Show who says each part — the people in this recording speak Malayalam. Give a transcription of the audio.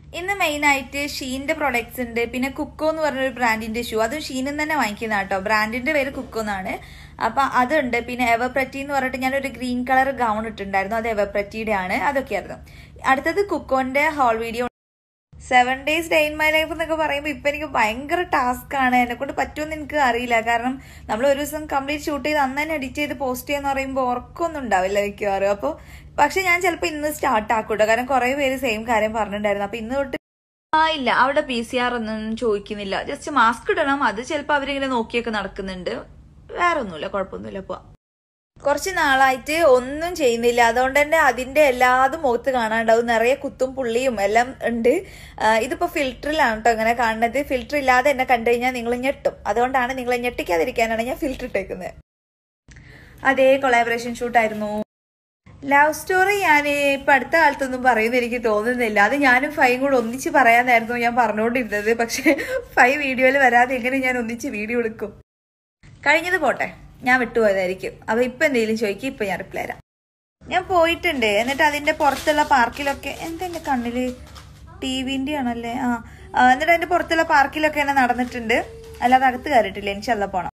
Speaker 1: ഇന്ന് മെയിൻ ആയിട്ട് ഷീന്റെ പ്രൊഡക്ട്സ് ഉണ്ട് പിന്നെ കുക്കോ എന്ന് പറഞ്ഞൊരു ബ്രാൻഡിന്റെ ഷൂ അതും ഷീനിൽ തന്നെ വാങ്ങിക്കുന്ന കേട്ടോ ബ്രാൻഡിന്റെ പേര് കുക്കോ എന്നാണ് അപ്പൊ അതുണ്ട് പിന്നെ എവർപ്രറ്റി എന്ന് പറഞ്ഞിട്ട് ഞാനൊരു ഗ്രീൻ കളർ ഗൗൺ ഇട്ടിട്ടുണ്ടായിരുന്നു അത് എവർപ്രറ്റിയുടെ ആണ് അതൊക്കെയായിരുന്നു അടുത്തത് കുക്കോന്റെ whole video seven days day in my life എന്നൊക്കെ പറയുമ്പോൾ ഇപ്പൊ എനിക്ക് ഭയങ്കര ടാസ്ക് ആണ് എന്നെ കൊണ്ട് പറ്റുമെന്ന് എനിക്ക് അറിയില്ല കാരണം നമ്മൾ ഒരു ദിവസം കംപ്ലീറ്റ് ഷൂട്ട് ചെയ്ത് അന്ന് തന്നെ എഡിറ്റ് ചെയ്ത് പോസ്റ്റ് ചെയ്യാന്ന് പറയുമ്പോൾ ഉറക്കമൊന്നും ഉണ്ടാവില്ല മിക്കവാറും അപ്പോൾ പക്ഷെ ഞാൻ ചിലപ്പോൾ ഇന്ന് സ്റ്റാർട്ട് ആക്കൂട്ടോ കാരണം കുറെ പേര് സെയിം കാര്യം പറഞ്ഞിട്ടുണ്ടായിരുന്നു അപ്പൊ ഇന്ന് തൊട്ട് ആ ഇല്ല അവിടെ പി സി ആർ ഒന്നും ചോദിക്കുന്നില്ല ജസ്റ്റ് മാസ്ക് ഇടണം അത് ചിലപ്പോൾ അവരിങ്ങനെ നോക്കിയൊക്കെ നടക്കുന്നുണ്ട് വേറെ ഒന്നുമില്ല കുഴപ്പമൊന്നുമില്ല പോവാ കുറച്ച് നാളായിട്ട് ഒന്നും ചെയ്യുന്നില്ല അതുകൊണ്ട് തന്നെ അതിന്റെ എല്ലാതും മുഖത്ത് കാണാണ്ടാവും നിറയെ കുത്തും പുള്ളിയും എല്ലാം ഉണ്ട് ആ, ഇതിപ്പോ ഫിൽറ്ററിലാണ് കേട്ടോ ഇങ്ങനെ കാണുന്നത് ഫിൽറ്റർ ഇല്ലാതെ എന്നെ കണ്ടു കഴിഞ്ഞാൽ നിങ്ങൾ ഞെട്ടും അതുകൊണ്ടാണ് നിങ്ങളെ ഞെട്ടിക്കാതിരിക്കാനാണ് ഞാൻ ഫിൽറ്റർ ഇട്ടേക്കുന്നത് അതേ കൊളാബറേഷൻ ഷൂട്ടായിരുന്നു ലവ് സ്റ്റോറി ഞാൻ ഇപ്പൊ അടുത്ത കാലത്തൊന്നും പറയുന്ന എനിക്ക് തോന്നുന്നില്ല അത് ഞാനും ഫൈയും കൂടെ ഒന്നിച്ച് പറയാനായിരുന്നു ഞാൻ പറഞ്ഞുകൊണ്ടിരുന്നത് പക്ഷെ ഫൈ വീഡിയോയിൽ വരാതെ എങ്ങനെ ഞാൻ ഒന്നിച്ച് വീഡിയോ എടുക്കും കഴിഞ്ഞത് പോട്ടെ ഞാൻ വിട്ടുപോയതായിരിക്കും അപ്പൊ ഇപ്പൊ എന്തെങ്കിലും ചോദിക്കും ഇപ്പൊ ഞാൻ റിപ്ലൈ തരാം ഞാൻ പോയിട്ടുണ്ട് എന്നിട്ട് അതിന്റെ പുറത്തുള്ള പാർക്കിലൊക്കെ എന്താ എന്റെ കണ്ണില് ടി വിന്റെ ആണല്ലേ ആ ആ, എന്നിട്ട് അതിന്റെ പുറത്തുള്ള പാർക്കിലൊക്കെ എന്നെ നടന്നിട്ടുണ്ട് അല്ലാതെ അകത്ത് കയറിയിട്ടില്ല എനിക്ക് പോണം